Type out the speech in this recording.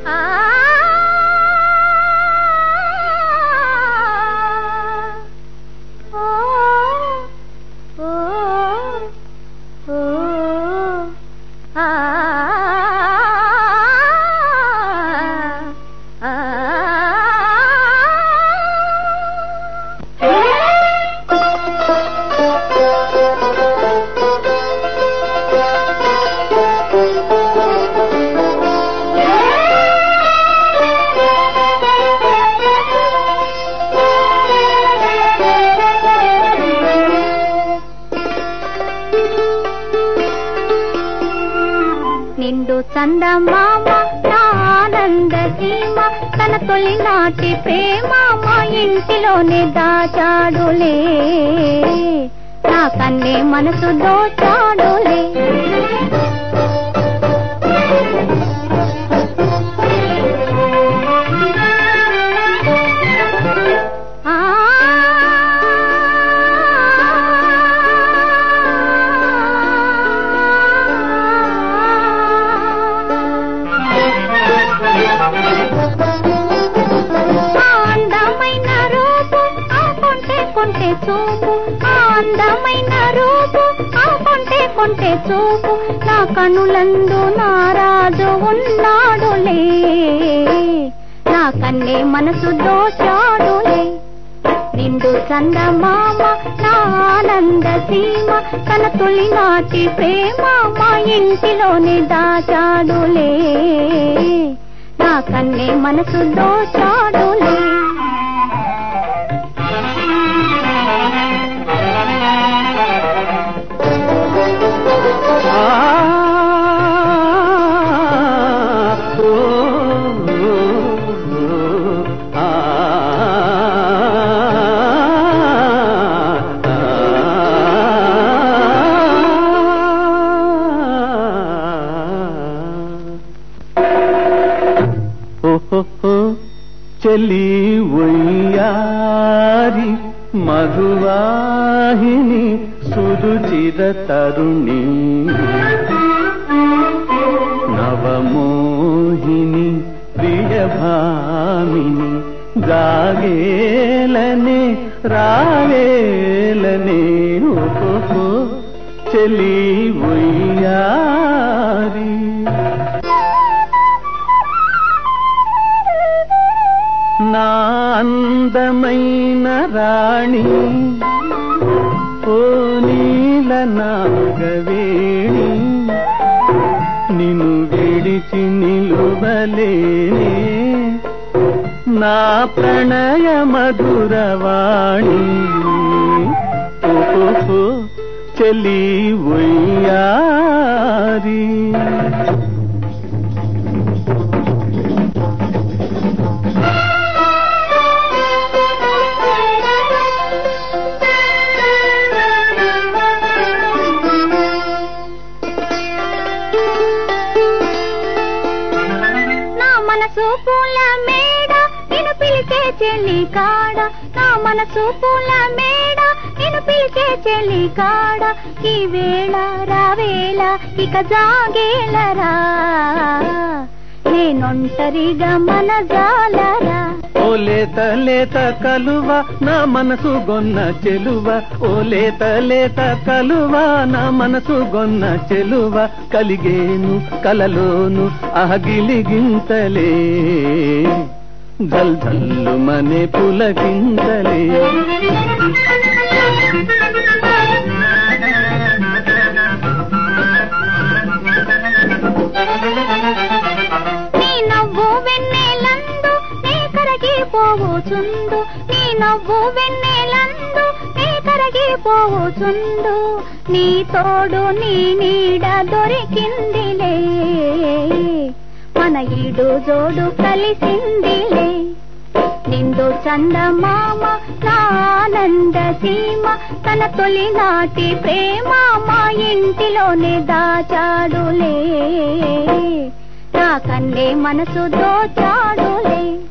నిండు చందమామ నా ఆనంద సీమ తన తొలినాటి ప్రేమ మా ఇంటిలోనే దాచాడులే నా కన్నే మనసు దోచాడులే ఆ ఆ అందమైన రూపు ఆ కొంటే కొంటే చూపు ఆ అందమైన రూపు ఆ కొంటే కొంటే చూపు నా కనులందు నారాజు ఉన్నాడులే నా కన్నే మనసు దోచాడులే నిండు చందమామ నా ఆనంద సీమ తన తొలినాటి ప్రేమ మా ఇంటిలోనే దాచాడులే నా కన్నే మనసు దోచాడులే ఓహో చెలి ఒయ్యారి మధువాహిని సురుచిర తరుణి నవమోహిని ప్రియభామిని జాగేలనే రావేలనే ఓహో చెలి ఒయ్యారి నా అందమైన రాణి ఓ నీల నాగవేణి నిన్ను విడిచి నిలువలేనే నా ప్రణయ మధురవాణి ఓహో చెలి ఒయ్యారి నా మనసు పూల మేడ నేను పిలిచే చెల్లి కాడ నా మనసు పూల మేడ నేను పిలిచే చెల్లి కాడ ఈ వేళ రావేళ ఇక జాగేలరా నేనొంటరిగా మన జాలరా ఓ లేత లేత కలువ నా మనసు గొన్న చెలువ ఓ లేత లేత కలువ నా మనసు గొన్న చెలువ కలిగేను కలలోను అహగిలిగింతలే జల్ జల్లు మనే పులకింతలే నీ నవ్వు వెన్నెలందు నే కరగిపోవుచుండు నీ నవ్వు వెన్నెలందు నే కరగిపోవుచుండు నీ తోడు నీ నీడ దొరికిందిలే మన ఈడు జోడు కలిసిందిలే నిండు చందమామ నా ఆనంద సీమ తన తొలినాటి ప్రేమ మా ఇంటిలోనే దాచాడులే నా కన్నే మనసు దోచాడులే